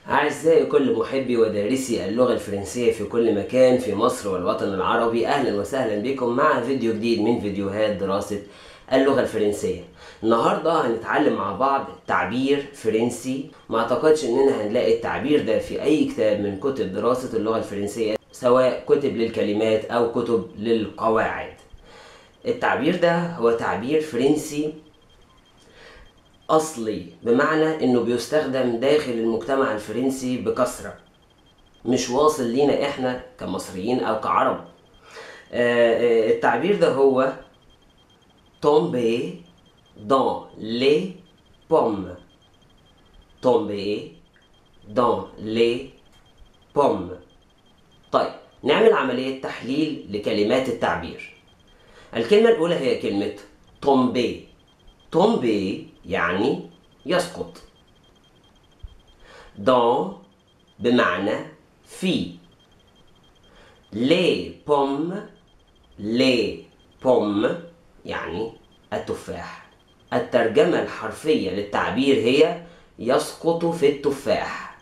أعزائي كل محبي ودارسي اللغة الفرنسية في كل مكان في مصر والوطن العربي أهلا وسهلا بكم مع فيديو جديد من فيديوهات دراسة اللغة الفرنسية النهاردة هنتعلم مع بعض تعبير فرنسي ما اعتقدش اننا هنلاقي التعبير ده في اي كتاب من كتب دراسة اللغة الفرنسية سواء كتب للكلمات او كتب للقواعد التعبير ده هو تعبير فرنسي أصلي بمعنى إنه بيستخدم داخل المجتمع الفرنسي بكثرة مش واصل لينا إحنا كمصريين أو كعرب آه، آه، التعبير ده هو tomber dans les pommes tomber dans les pommes طيب نعمل عملية تحليل لكلمات التعبير الكلمة الأولى هي كلمة tomber tomber يعني يسقط dans بمعنى في les pommes les pommes يعني التفاح الترجمة الحرفية للتعبير هي يسقط في التفاح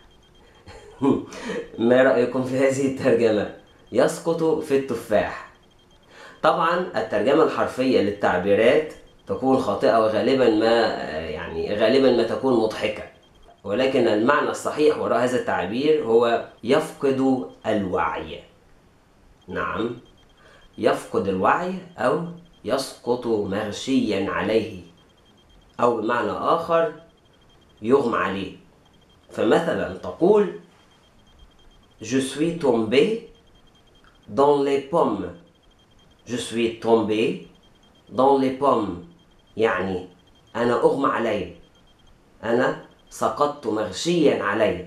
ما رأيكم في هذه الترجمة؟ يسقط في التفاح طبعا الترجمة الحرفية للتعبيرات تكون خاطئة وغالبا ما يعني غالبا ما تكون مضحكة ولكن المعنى الصحيح وراء هذا التعبير هو يفقد الوعي نعم يفقد الوعي أو يسقط مغشيا عليه أو بمعنى آخر يغمى عليه فمثلا تقول Je suis tombé dans les pommes Je suis tombé dans les pommes يعني أنا أغمى علي أنا سقطت مغشيا علي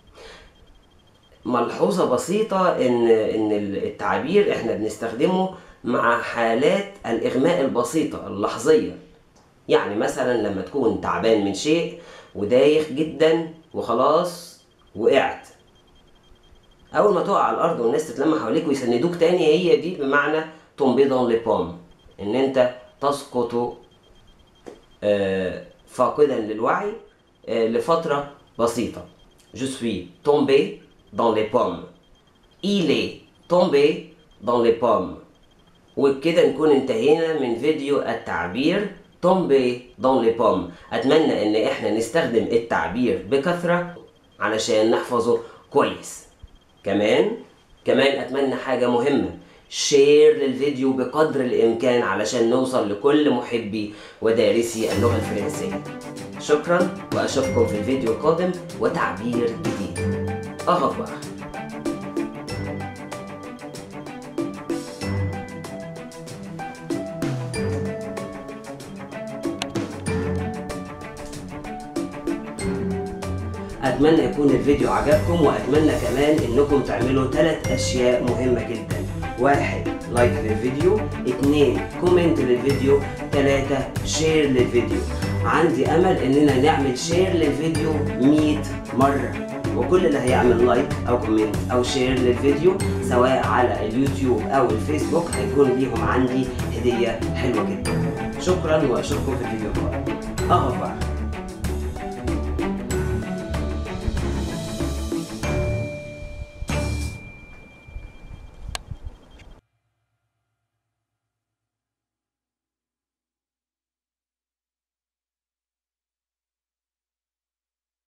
ملحوظة بسيطة إن إن التعبير إحنا بنستخدمه مع حالات الإغماء البسيطة اللحظية يعني مثلا لما تكون تعبان من شيء ودايخ جدا وخلاص وقعت أول ما تقع على الأرض والناس تتلم حواليك ويسندوك تاني هي دي بمعنى تومبي دون لي بوم إن أنت تسقط آه، فاقدا للوعي آه، لفترة بسيطة Je suis tombé dans les pommes Il est tombé dans les pommes وبكده نكون انتهينا من فيديو التعبير تومبي دون لي بوم اتمنى ان احنا نستخدم التعبير بكثرة علشان نحفظه كويس كمان كمان اتمنى حاجة مهمة شير للفيديو بقدر الامكان علشان نوصل لكل محبي ودارسي اللغة الفرنسية شكرا واشوفكم في الفيديو القادم وتعبير جديد اغفر اتمنى يكون الفيديو عجبكم واتمنى كمان انكم تعملوا ثلاث اشياء مهمة جدا واحد لايك للفيديو اتنين كومنت للفيديو تلاتة شير للفيديو عندي امل اننا نعمل شير للفيديو 100 مرة وكل اللي هيعمل لايك او كومنت او شير للفيديو سواء على اليوتيوب او الفيسبوك هيكون ليهم عندي هدية حلوة جدا شكرا واشوفكم في الفيديو القادم اغفر